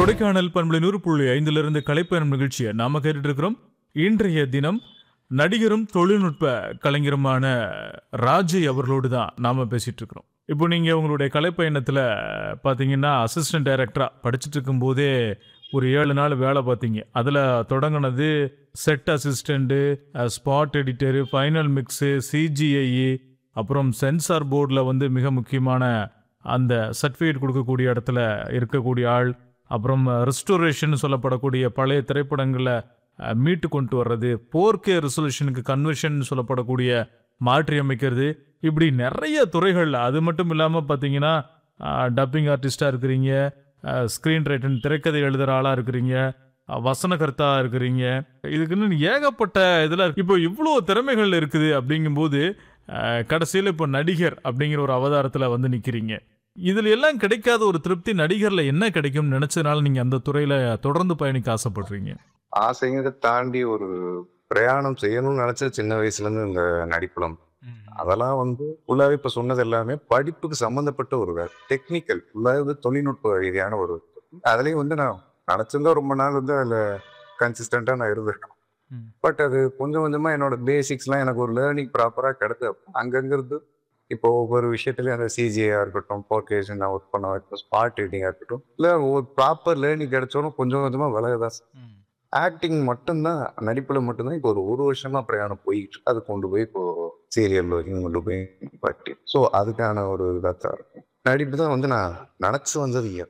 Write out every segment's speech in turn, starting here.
கொடைக்கானல் பண்புல நூறு புள்ளி ஐந்திலிருந்து கலைப்பயணம் நிகழ்ச்சியை நாம கேட்டுட்டு இருக்கிறோம் இன்றைய தினம் நடிகரும் தொழில்நுட்ப கலைஞருமான ராஜய் அவர்களோடு தான் நாம பேசிட்டு இருக்கிறோம் இப்போ நீங்க உங்களுடைய கலைப்பயணத்துல பாத்தீங்கன்னா அசிஸ்டன்ட் டைரக்டரா படிச்சுட்டு இருக்கும்போதே ஒரு ஏழு நாள் வேலை பார்த்தீங்க அதில் தொடங்கினது set assistant spot editor final mix CGI அப்புறம் சென்சார் போர்டில் வந்து மிக முக்கியமான அந்த சர்டிஃபிகேட் கொடுக்கக்கூடிய இடத்துல இருக்கக்கூடிய ஆள் அப்புறம் ரெஸ்டோரேஷன் சொல்லப்படக்கூடிய பழைய திரைப்படங்களை அஹ், மீட்டு கொண்டு வர்றது போர்க்கே ரெசல்யூஷனுக்கு கன்வர்ஷன் சொல்லப்படக்கூடிய மாற்றி அமைக்கிறது இப்படி நிறைய துறைகள் அது மட்டும் இல்லாமல் பார்த்தீங்கன்னா டப்பிங் ஆர்டிஸ்டாக இருக்கிறீங்க ஸ்க்ரீன் ரைட்டன் திரைக்கதை எழுதுகிற ஆளாக இருக்கிறீங்க அஹ், வசனகர்த்தா இருக்கிறீங்க இதுக்குன்னு ஏகப்பட்ட இதில் இப்போ இவ்வளோ திறமைகள் இருக்குது அப்படிங்கும்போது கடைசியில் இப்போ நடிகர் அப்படிங்கிற ஒரு அவதாரத்தில் வந்து நிற்கிறீங்க இதில் எல்லாம் கிடைக்காத ஒரு திருப்தி நடிகரில் என்ன கிடைக்கும்னு நினச்சதுனால நீங்கள் அந்த துறையில் தொடர்ந்து பயணிக்க ஆசைப்படுறீங்க ஆசைங்கிறத தாண்டி ஒரு பிரயாணம் செய்யணும்னு நினைச்ச சின்ன வயசுல இருந்து இந்த நடிப்புலம் அதெல்லாம் வந்து ஃபுல்லாவே இப்ப சொன்னது எல்லாமே படிப்புக்கு சம்பந்தப்பட்ட ஒரு வேலை டெக்னிக்கல் ஃபுல்லாவே தொழில்நுட்ப ரீதியான ஒரு அதுலயும் வந்து நான் நினைச்சிருந்தா ரொம்ப நாள் வந்து அதுல கன்சிஸ்டண்டா நான் இருந்திருக்கேன் ம். பட் அது கொஞ்சம் கொஞ்சமா என்னோட பேசிக்ஸ்லாம் எனக்கு ஒரு லேர்னிங் ப்ராப்பரா கிடைத்து அங்கங்கிறது இப்போ ஒவ்வொரு விஷயத்துலயும் அந்த சிஜிஐயா இருக்கட்டும் போர்கேஷன் நான் ஒர்க் பண்ண இப்போ ஸ்பாட் எடிட்டிங்கா இருக்கட்டும் இல்ல ஒரு ப்ராப்பர் லேர்னிங் கிடைச்சோன்னு கொஞ்சம் கொஞ்சமா விலகதான் ஆக்டிங் மட்டும்தான் நடிப்புல மட்டும்தான் இப்போ ஒரு ஒரு வருஷமா பிரயாணம் போயிட்டு இருக்கு. அது கொண்டு போய் இப்போ சீரியல் வரைக்கும் கொண்டு போய் பட்டி ஸோ அதுக்கான ஒரு இதாக தான் இருக்கும் நடிப்பு தான் வந்து நான் நினச்சி வந்தது இங்க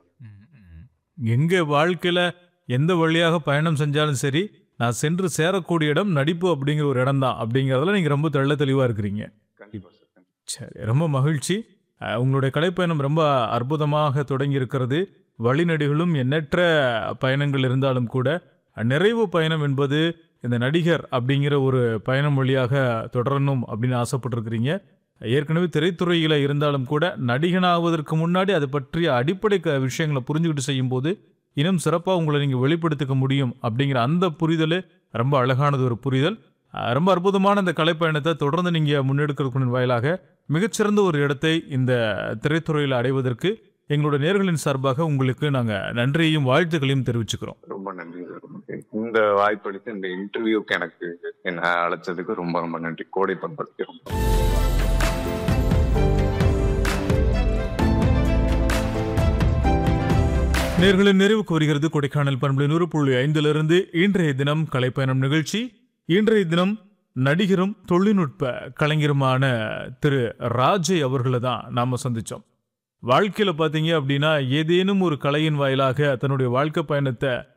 எங்க வாழ்க்கையில எந்த வழியாக பயணம் செஞ்சாலும் சரி நான் சென்று சேரக்கூடிய இடம் நடிப்பு அப்படிங்கிற ஒரு இடம் தான் அப்படிங்கிறதுல நீங்க ரொம்ப தெள்ள தெளிவா இருக்கிறீங்க கண்டிப்பா சார் சரி ரொம்ப மகிழ்ச்சி அஹ், உங்களுடைய கலைப்பயணம் ரொம்ப அற்புதமாக தொடங்கி இருக்கிறது வழிநடிகளும் எண்ணற்ற பயணங்கள் இருந்தாலும் கூட நிறைவு பயணம் என்பது இந்த நடிகர் அப்படிங்கிற ஒரு பயணம் வழியாக தொடரணும் அப்படின்னு ஆசைப்பட்டிருக்கிறீங்க ஏற்கனவே திரைத்துறையில் இருந்தாலும் கூட நடிகனாவதற்கு முன்னாடி அதை பற்றிய அடிப்படை க- விஷயங்களை புரிஞ்சுக்கிட்டு செய்யும்போது இன்னும் சிறப்பாக உங்களை நீங்கள் வெளிப்படுத்திக்க முடியும் அப்படிங்கிற அந்த புரிதல் ரொம்ப அழகானது ஒரு புரிதல் அஹ், ரொம்ப அற்புதமான இந்த கலைப்பயணத்தை தொடர்ந்து நீங்கள் முன்னெடுக்கிறதுக்கு வாயிலாக மிகச்சிறந்த ஒரு இடத்தை இந்த திரைத்துறையில் அடைவதற்கு எங்களோட நேர்களின் சார்பாக உங்களுக்கு நாங்கள் நன்றியையும் வாழ்த்துக்களையும் தெரிவிச்சுக்கிறோம் ரொம்ப நன்றி சார் உங்களுக்கு. இந்த வாய்ப்பளித்து இந்த இன்டர்வியூக்கு எனக்கு என்ன அழைச்சதுக்கு ரொம்ப ரொம்ப நன்றி கோடை பண்படுத்தி ரொம்ப நேர்களின் நிறைவுக்கு வருகிறது கொடைக்கானல் பண்புல நூறு புள்ளி ஐந்திலிருந்து இன்றைய தினம் கலைப்பயணம் நிகழ்ச்சி இன்றைய தினம் நடிகரும் தொழில்நுட்ப கலைஞருமான திரு ராஜய் அவர்களை தான் நாம சந்திச்சோம் வாழ்க்கையில பாத்தீங்க அப்படின்னா ஏதேனும் ஒரு கலையின் வாயிலாக தன்னுடைய வாழ்க்கை பயணத்தை